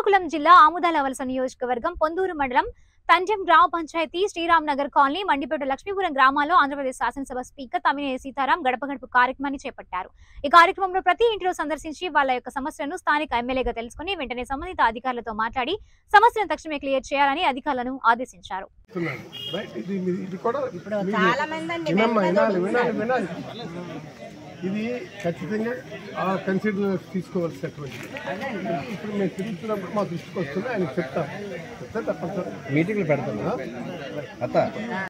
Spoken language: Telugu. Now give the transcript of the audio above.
శ్రీకాకుళం జిల్లా ఆముదాల వలస నియోజకవర్గం పొందూరు మండలం తంజం గ్రామ పంచాయతీ శ్రీరామ్ నగర్ కాలనీ మండిపేట లక్ష్మీపురం గ్రామాల్లో ఆంధ్రప్రదేశ్ శాసనసభ స్పీకర్ తమ్మినేని సీతారాం గడప గడప కార్యక్రమాన్ని చేపట్టారు ఈ కార్యక్రమంలో ప్రతి ఇంటిలో సందర్శించి వాళ్ళ యొక్క సమస్యలను స్థానిక ఎమ్మెల్యేగా తెలుసుకుని వెంటనే సంబంధిత అధికారులతో మాట్లాడి సమస్యను తక్షణమే క్లియర్ చేయాలని అధికారులను ఆదేశించారు చెప్తున్నాను రైట్ ఇది ఇది- ఇది కూడా ఇప్పుడు చాలా మంది అండి వినమ్మా వినాలి వినాలి వినాలి ఇది ఖచ్చితంగా ఆ కన్సిడర్ తీసుకోవాల్సినటువంటి ఇప్పుడు మేము తిరుగుతున్నప్పుడు మా దృష్టికి వస్తుంది ఆయన చెప్తాం చెప్తే తప్పనిసరి మీటింగ్లు పెడతాను అత్త